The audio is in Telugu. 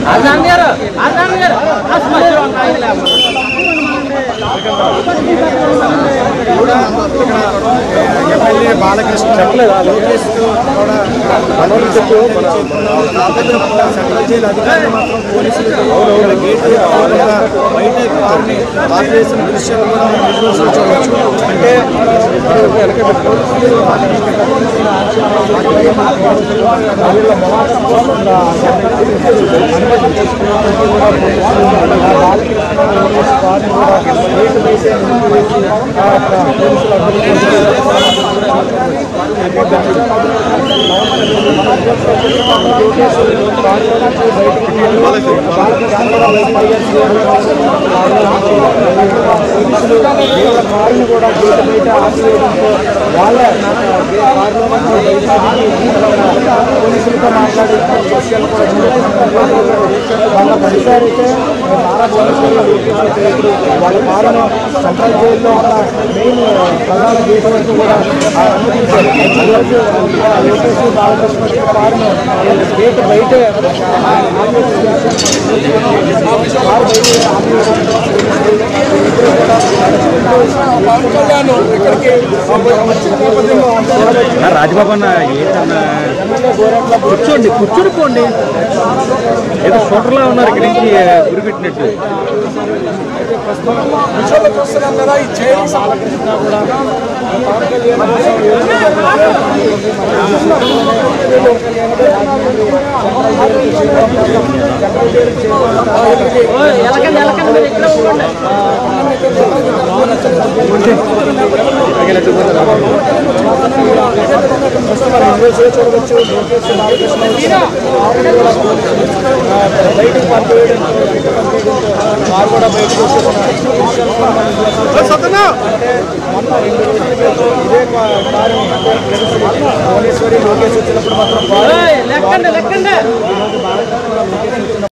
ఎమ్మెల్యే బాలకృష్ణ లోకేష్ కూడా మనోళ్ళు చెప్పు మన సెంట్రల్ జైలు అధికారులు మాత్రం పోలీసులు ఇక్కడ గేట్ కూడా బయట వారిని పాస్ చేసిన దృశ్యాలు కూడా మనం visuals లో చూడవచ్చు అంటే వెనక కారుని కూడా గేట్ బయట ఆపివేయడంతో వాళ్ళ పోలీసులతో మాట్లాడి దృశ్యాలు కూడా చూడవచ్చు వాళ్ళ పరిసరైతే నారా పోలీసులు వాళ్ళ కారును సెంట్రల్ జైల్లో ఉన్న మెయిన్ ప్రధాన గేట్ వరకు కూడా ఆ అనుమతించారు ఈరోజు లోకేష్ బాలకృష్ణ కారును గేట్ బయట రాజబాబు అన్న ఏంటన్నా కూర్చోండి కూర్చొని పోండి ఏదో షూటర్లా ఉన్నారు ఇక్కడి నుంచి గురి పెట్టినట్టు చూడవచ్చు లోకేష్ బాలకృష్ణ బయటకు పంపేయడం కారు కూడా బయటకు ఇదే కారు భువనేశ్వరి లోకేష్ వచ్చినప్పుడు మాత్రం కారు